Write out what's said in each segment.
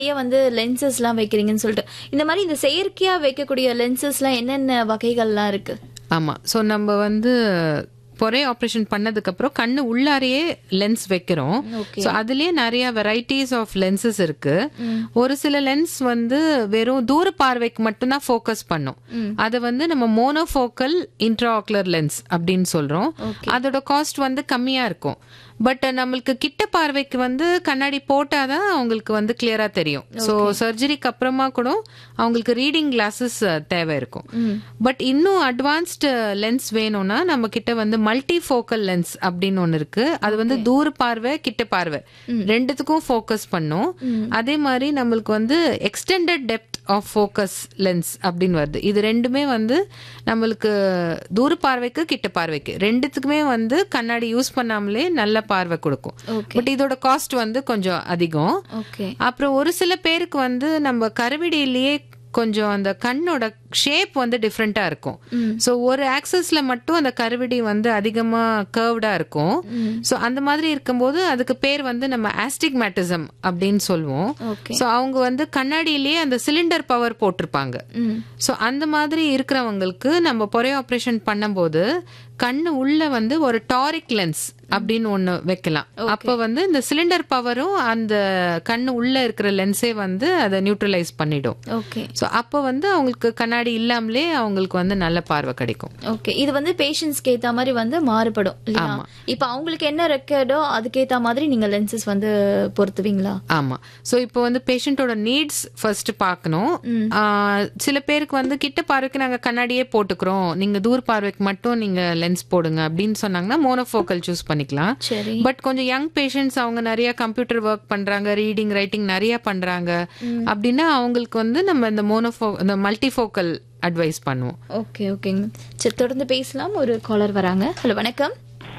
நிறைய வந்து லென்சஸ்லாம் வைக்கிறீங்கன்னு சொல்லிட்டு இந்த மாதிரி இந்த செயற்கையா வைக்கக்கூடிய லென்சஸ்லாம் என்னென்ன வகைகள்லாம் இருக்கு ஆமா ஸோ நம்ம வந்து பொறை ஆப்ரேஷன் பண்ணதுக்கு அப்புறம் கண்ணு உள்ளாரையே லென்ஸ் வைக்கிறோம் ஸோ அதுலயே நிறைய வெரைட்டிஸ் ஆஃப் லென்சஸ் இருக்கு ஒரு சில லென்ஸ் வந்து வெறும் தூர பார்வைக்கு மட்டும்தான் ஃபோக்கஸ் பண்ணும் அதை வந்து நம்ம மோனோஃபோக்கல் இன்ட்ராஆக்குலர் லென்ஸ் அப்படின்னு சொல்றோம் அதோட காஸ்ட் வந்து கம்மியா இருக்கும் பட் நம்மளுக்கு கிட்ட பார்வைக்கு வந்து கண்ணாடி போட்டாதான் அவங்களுக்கு வந்து கிளியரா தெரியும் ஸோ சர்ஜரிக்கு அப்புறமா கூட அவங்களுக்கு ரீடிங் கிளாஸஸ் தேவை இருக்கும் பட் இன்னும் அட்வான்ஸ்டு லென்ஸ் வேணும்னா நம்ம கிட்ட வந்து மல்டி ஃபோக்கல் லென்ஸ் அப்படின்னு ஒன்று இருக்கு அது வந்து தூர பார்வை கிட்ட பார்வை ரெண்டுத்துக்கும் ஃபோக்கஸ் பண்ணும் அதே மாதிரி நம்மளுக்கு வந்து extended depth of focus lens அப்படின்னு வருது இது ரெண்டுமே வந்து நம்மளுக்கு தூர பார்வைக்கு கிட்ட பார்வைக்கு ரெண்டுத்துக்குமே வந்து கண்ணாடி யூஸ் பண்ணாமலே நல்ல பார்வை கொடுக்கும் பட் இதோட காஸ்ட் வந்து கொஞ்சம் அதிகம் ஓகே அப்புறம் ஒரு சில பேருக்கு வந்து நம்ம கருவிடியிலேயே கொஞ்சம் அந்த கண்ணோட ஷேப் வந்து டிஃப்ரெண்டா இருக்கும் ஸோ ஒரு ஆக்சஸ்ல மட்டும் அந்த கருவிடி வந்து அதிகமா கர்வ்டா இருக்கும் ஸோ அந்த மாதிரி இருக்கும்போது அதுக்கு பேர் வந்து நம்ம ஆஸ்டிக்மேட்டிசம் அப்படின்னு சொல்லுவோம் ஓகே ஸோ அவங்க வந்து கண்ணாடியிலேயே அந்த சிலிண்டர் பவர் போட்டிருப்பாங்க ஸோ அந்த மாதிரி இருக்கிறவங்களுக்கு நம்ம பொறை ஆப்ரேஷன் பண்ணும்போது கண்ணு உள்ள வந்து ஒரு டாரிக் லென்ஸ் அப்படின்னு ஒண்ணு வைக்கலாம் அப்ப வந்து இந்த சிலிண்டர் பவரும் அந்த கண்ணு உள்ள இருக்கிற லென்ஸே வந்து அதை நியூட்ரலைஸ் பண்ணிடும் ஓகே ஸோ அப்போ வந்து அவங்களுக்கு கண்ணாடி இல்லாமலே அவங்களுக்கு வந்து நல்ல பார்வை கிடைக்கும் ஓகே இது வந்து பேஷண்ட்ஸ்க்கு ஏத்த மாதிரி வந்து மாறுபடும் இல்லையா இப்போ அவங்களுக்கு என்ன ரெக்கார்டோ அதுக்கேத்த மாதிரி நீங்க லென்சஸ் வந்து பொருத்துவீங்களா ஆமா ஸோ இப்போ வந்து பேஷண்ட்டோட நீட்ஸ் ஃபர்ஸ்ட் பார்க்கணும் ஆஹ் சில பேருக்கு வந்து கிட்ட பார்வைக்கு நாங்க கண்ணாடியே போட்டுக்கிறோம் நீங்க தூர பார்வைக்கு மட்டும் நீங்க லென்ஸ் போடுங்க அப்படின்னு சொன்னாங்கன்னா மோனோஃபோக்கல் சூஸ் பண்ணிக்கலாம் சரி பட் கொஞ்சம் யங் பேஷண்ட்ஸ் அவங்க நிறைய கம்ப்யூட்டர் ஒர்க் பண்றாங்க ரீடிங் ரைட்டிங் நிறைய பண்றாங்க அப்படின்னா அவங்களுக்கு வந்து நம்ம இந்த மோனோஃபோ இந்த மல்டிஃபோக்கல் அட்வைஸ் பண்ணுவோம் ஓகே ஓகேங்க சரி தொடர்ந்து பேசலாம் ஒரு காலர் வராங்க ஹலோ வணக்கம்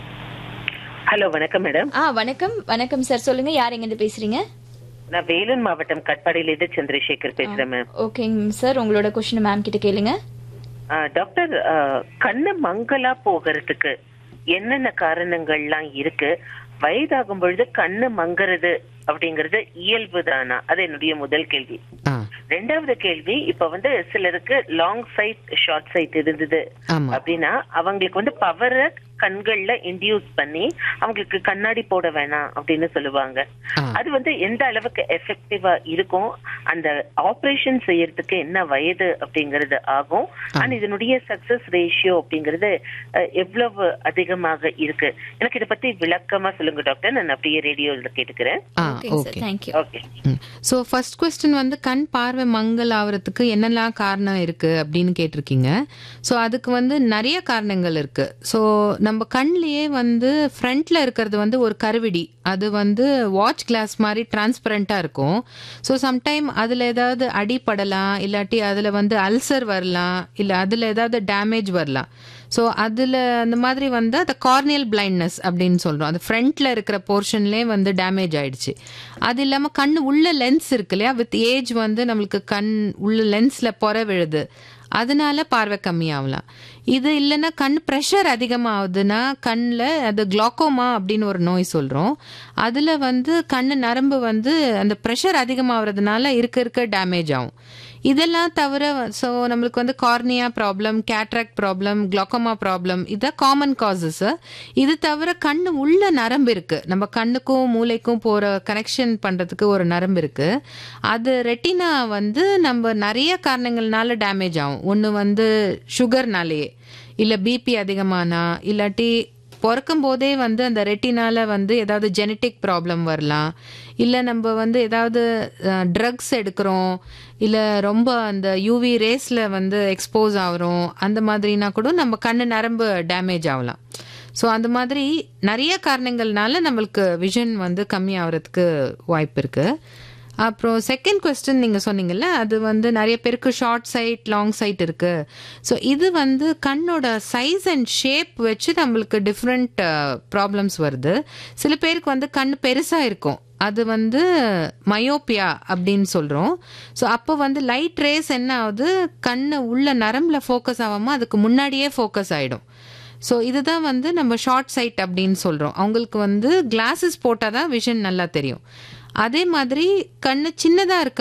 ஹலோ வணக்கம் மேடம் ஆ வணக்கம் வணக்கம் சார் சொல்லுங்க யார் எங்க இருந்து பேசுறீங்க நான் வேலூர் மாவட்டம் கட்பாடியிலிருந்து சந்திரசேகர் பேசுறேன் மேம் ஓகேங்க சார் உங்களோட கொஸ்டின் மேம் கிட்ட கேளுங்க ஆ, டாக்டர் ஆ, கண்ணு மங்கலா போகிறதுக்கு என்னென்ன காரணங்கள்லாம் இருக்கு வயதாகும் பொழுது கண்ணு மங்கறது அப்படிங்கறது இயல்பு தானா அது என்னுடைய முதல் கேள்வி ஆ ரெண்டாவது கேள்வி இப்ப வந்து சிலருக்கு லாங் சைட் ஷார்ட் சைட் இருந்தது ஆமா அப்படின்னா அவங்களுக்கு வந்து பவரை கண்கள்ல இன்டியூஸ் பண்ணி அவங்களுக்கு கண்ணாடி போட வேணாம் அப்படின்னு சொல்லுவாங்க ஆ. அது வந்து எந்த அளவுக்கு எஃபெக்டிவா இருக்கும் அந்த ஆபரேஷன் செய்யறதுக்கு என்ன வயது அப்படிங்கறது ஆகும் அண்ட் இதனுடைய சக்சஸ் ரேஷியோ அப்படிங்கறது அஹ், எவ்வளவு அதிகமாக இருக்கு எனக்கு இதை பத்தி விளக்கமா சொல்லுங்க டாக்டர் நான் அப்படியே ரேடியோல கேட்டுக்கிறேன் ஆ ஓகேங்க sir okay thank you okay so first question வந்து கண் பார்வை மங்கல் ஆகிறதுக்கு என்னெல்லாம் காரணம் இருக்கு அப்படின்னு கேட்டிருக்கீங்க ஸோ அதுக்கு வந்து நிறைய காரணங்கள் இருக்கு ஸோ நம்ம கண்ணிலேயே வந்து ஃப்ரண்ட்ல இருக்கிறது வந்து ஒரு கருவிடி அது வந்து வாட்ச் கிளாஸ் மாதிரி டிரான்ஸ்பரண்டா இருக்கும் ஸோ சம்டைம் அதில் ஏதாவது அடிப்படலாம் இல்லாட்டி அதில் வந்து அல்சர் வரலாம் இல்லை அதில் ஏதாவது டேமேஜ் வரலாம் ஸோ அதில் அந்த மாதிரி வந்து அந்த கார்னியல் பிளைண்ட்னஸ் அப்படின்னு சொல்கிறோம் அது ஃப்ரண்ட்ல இருக்கிற போர்ஷன்லேயே வந்து டேமேஜ் ஆயிடுச்சு அது இல்லாமல் கண் உள்ள லென்ஸ் இருக்கு இல்லையா வித் ஏஜ் வந்து நம்மளுக்கு கண் உள்ள லென்ஸில் பொற விழுது அதனால பார்வை கம்மியாகலாம் இது இல்லைன்னா கண் ப்ரெஷர் அதிகமாகுதுன்னா கண்ணில் அது குளாக்கோமா அப்படின்னு ஒரு நோய் சொல்கிறோம் அதில் வந்து கண் நரம்பு வந்து அந்த ப்ரெஷர் அதிகமாகிறதுனால இருக்க இருக்க டேமேஜ் ஆகும் இதெல்லாம் தவிர ஸோ நம்மளுக்கு வந்து cornea problem cataract problem glaucoma problem இதான் காமன் காசஸ் இது தவிர கண்ணு உள்ள நரம்பு இருக்கு நம்ம கண்ணுக்கும் மூளைக்கும் போற கனெக்ஷன் பண்றதுக்கு ஒரு நரம்பு இருக்கு அது ரெட்டினா வந்து நம்ம நிறைய காரணங்கள்னால டேமேஜ் ஆகும் ஒன்று வந்து சுகர்னாலேயே இல்லை பிபி அதிகமானா இல்லாட்டி பிறக்கும் போதே வந்து அந்த ரெட்டினால வந்து ஏதாவது ஜெனட்டிக் ப்ராப்ளம் வரலாம் இல்லை நம்ம வந்து ஏதாவது ட்ரக்ஸ் எடுக்கிறோம் இல்லை ரொம்ப அந்த யூவி ரேஸில் வந்து எக்ஸ்போஸ் ஆகிறோம் அந்த மாதிரினா கூட நம்ம கண்ணு நரம்பு டேமேஜ் ஆகலாம் ஸோ அந்த மாதிரி நிறைய காரணங்கள்னால நம்மளுக்கு விஷன் வந்து கம்மி ஆகிறதுக்கு வாய்ப்பு இருக்குது அப்புறம் செகண்ட் கொஸ்டின் நீங்கள் சொன்னீங்கல்ல அது வந்து நிறைய பேருக்கு ஷார்ட் சைட் லாங் சைட் இருக்கு ஸோ இது வந்து கண்ணோட சைஸ் அண்ட் ஷேப் வச்சு நம்மளுக்கு டிஃப்ரெண்ட் ப்ராப்ளம்ஸ் வருது சில பேருக்கு வந்து கண் பெருசாக இருக்கும் அது வந்து மயோப்பியா அப்படின்னு சொல்கிறோம் ஸோ அப்போ வந்து லைட் ரேஸ் என்ன ஆகுது கண்ணு உள்ள நரம்புல ஃபோக்கஸ் ஆகாமல் அதுக்கு முன்னாடியே ஃபோக்கஸ் ஆகிடும் ஸோ இதுதான் வந்து நம்ம ஷார்ட் சைட் அப்படின்னு சொல்கிறோம் அவங்களுக்கு வந்து கிளாஸஸ் போட்டால் தான் விஷன் நல்லா தெரியும் அதே மாதிரி கண்ணு சின்னதா இருக்க